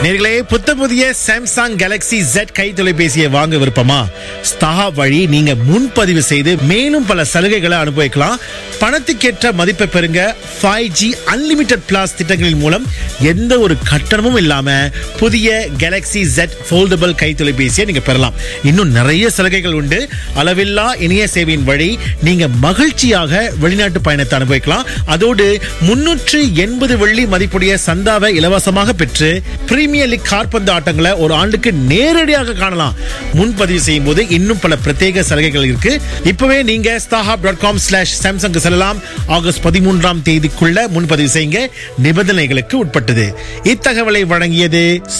நேர்களே புத்த புதிய சாம்சங் கேலக்ஸி Z கை தொலைபேசியை வாங்க விருப்பமா ஸ்டாஹா வழி நீங்க முன்பதிவு செய்து மேலும் பல சலுகைகளை அனுபவிக்கலாம் பணத்துக்கேற்ற மதிப்பை பெறுங்க ஃபைவ் ஜி அன்லிமிட்டெட் பிளாஸ் திட்டங்களின் மூலம் எந்த ஒரு கட்டணமும் இல்லாம புதிய கேலக்ஸி Z ஃபோல்டபிள் கை தொலைபேசியை நீங்க பெறலாம் இன்னும் நிறைய சலுகைகள் உண்டு அளவில்லா இணைய சேவையின் வழி நீங்க மகிழ்ச்சியாக வெளிநாட்டு பயணத்தை அனுபவிக்கலாம் அதோடு முன்னூற்று எண்பது வெள்ளி மதிப்புடைய சந்தாவை இலவசமாக பெற்று பிரீமியர் லீக் காற்பந்து ஆட்டங்களை ஒரு ஆண்டுக்கு நேரடியாக காணலாம் முன்பதிவு செய்யும் போது இன்னும் பல பிரத்யேக சலுகைகள் இருக்கு இப்பவே நீங்க ஸ்டாஹாப் டாட் காம் ஸ்லாஷ் சாம்சங் செல்லலாம் ஆகஸ்ட் பதிமூன்றாம் தேதிக்குள்ள முன்பதிவு செய்யுங்க நிபந்தனைகளுக்கு உட்பட்டது இத்தகவலை வழங்கியது